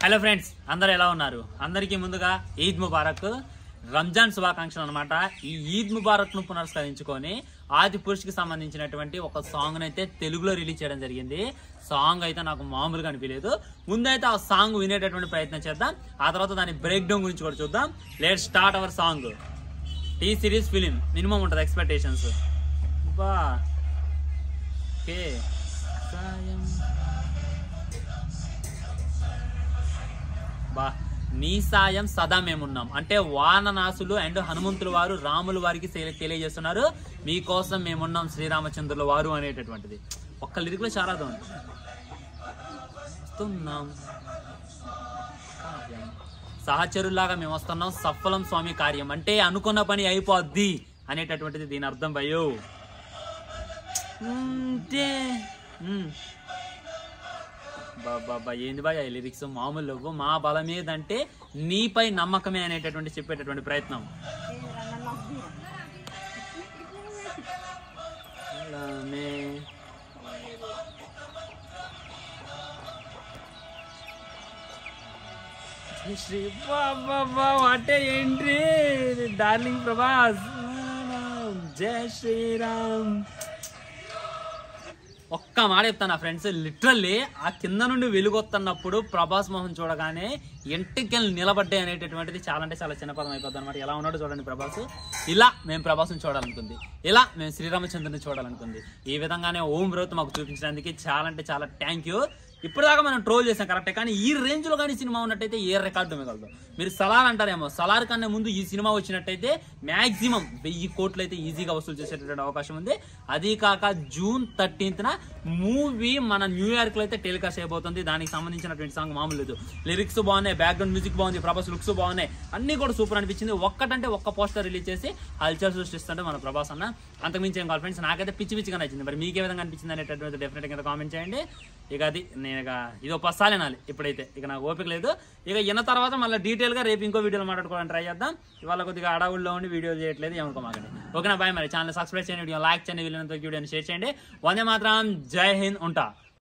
Hello friends అందరు ఎలా ఉన్నారు అందరికీ ముందుగా ఈద్ ముబారక్ రంజాన్ శుభాకాంక్షలు అనమాట ఈ ఈద్ ముబారక్ ను పునస్కరించుకొని ఆది పురుషుకి సంబంధించినటువంటి ఒక సాంగ్ అయితే తెలుగులో రిలీజ్ చేయడం జరిగింది సాంగ్ అయితే నాకు మామూలుగా అనిపించలేదు ముందైతే ఆ సాంగ్ వినేటటువంటి ప్రయత్నం చేద్దాం ఆ తర్వాత దాని బ్రేక్ డౌన్ గురించి కూడా చూద్దాం let start our song T series film minimum ఉంటుంది ఎక్స్పెక్టేషన్స్ బా ఓకే సాయం బా నీ సాయం సదా మేమున్నాం అంటే వాననాసులు అండ్ హనుమంతుల వారు రాముల వారికి తెలి- తెలియజేస్తున్నారు మీకోసం మేమున్నాం శ్రీరామచంద్రుల వారు అనేటటువంటిది ఒక్క లిరిక్ లో చాలా అర్థం ఉంది. వస్తున్నాం కార్యం. సహచరులాగా మేము వస్తున్నాం సఫలం స్వామి కార్యం అంటే అనుకున్న పని అయిపోద్ది అనేటటువంటిది దీని అర్థం భయో అంటే మ్మ్. బాబా ఏంది బాయ్ లిరిక్స్ మామూలు లేవు. మా బలం ఏదంటే నీపై నమ్మకమే అనేటటువంటి చెప్పేటటువంటి ప్రయత్నం బలమే. జై Shri Baba what a entry darling Prabhas జై శ్రీరామ్ ఒక్క మాట చెప్తాను ఫ్రెండ్స్ లిటరల్లీ ఆ కింద నుండి వెలుగొస్తున్నప్పుడు ప్రభాస్ మోహన్ చూడగానే ఎంటికెళ్ళి నిలబడ్డాయి అనేటటువంటిది చాలా అంటే చాలా చిన్న పదం అయిపోద్ది అనమాట ఎలా ఉన్నాడు చూడండి ప్రభాస్ ఇలా మేము ప్రభాస్ని చూడాలనుకుంది ఇలా మేము శ్రీరామచంద్రుని చూడాలనుకుంది ఈ విధంగానే ఓం బ్రోత్ మాకు చూపించడానికి చాలా అంటే చాలా థ్యాంక్ యూ ఇప్పటిదాకా మనం ట్రోల్ చేసాం కరెక్టే కానీ ఈ రేంజ్ లో కానీ సినిమా ఉన్నట్టయితే ఏ రికార్డు మిగలదు మీరు సలార్ అంటారేమో సలార్ కన్నా ముందు ఈ సినిమా వచ్చినట్టయితే మాక్సిమం వెయ్యి కోట్లు అయితే ఈజీగా వసూలు చేసేటటువంటి అవకాశం ఉంది అది కాక జూన్ థర్టీన్త్ మూవీ మన న్యూయార్క్ లో అయితే టెలికాస్ట్ అయిపోతుంది దానికి సంబంధించినటువంటి సాంగ్ మామూలు లేదు లిరిక్స్ బాగున్నాయి బ్యాక్గ్రౌండ్ మ్యూజిక్ బాగుంది ప్రభాస్ లుక్స్ బాగున్నాయి అన్ని కూడా సూపర్ అనిపించింది ఒక్కటంటే ఒక్క పోస్టర్ రిలీజ్ చేసి హల్చల్ సృష్టిస్తుంటే మన ప్రభాస్ అన్న అంతకుమించి ఏం కావాలి ఫ్రెండ్స్ నాకైతే పిచ్చి పిచ్చిగా నచ్చింది మరి మీకు ఏ విధంగా అనిపించింది అనేటటువంటి డెఫినెట్ గా కామెంట్ చేయండి ఇక అది నేను ఇక ఇది ఒక పసాలి నాలి ఇప్పుడైతే ఇక నాకు ఓపిక లేదు ఇక ఇన్న తర్వాత మళ్ళీ డీటెయిల్ గా రేపు ఇంకో వీడియోలో మాట్లాడుకోవడానికి ట్రై చేద్దాం ఇవాళ కొద్దిగా అడవుల్లో ఉండి వీడియోలు చేయట్లేదు ఏమనుకోమాకండి ఓకేనా బాయ్ మరి ఛానల్ సబ్స్క్రైబ్ చేయండి వీడియో లైక్ చేయండి వీళ్ళంతా వీడియోని షేర్ చేయండి వందే మాత్రం జై హింద్ ఉంటా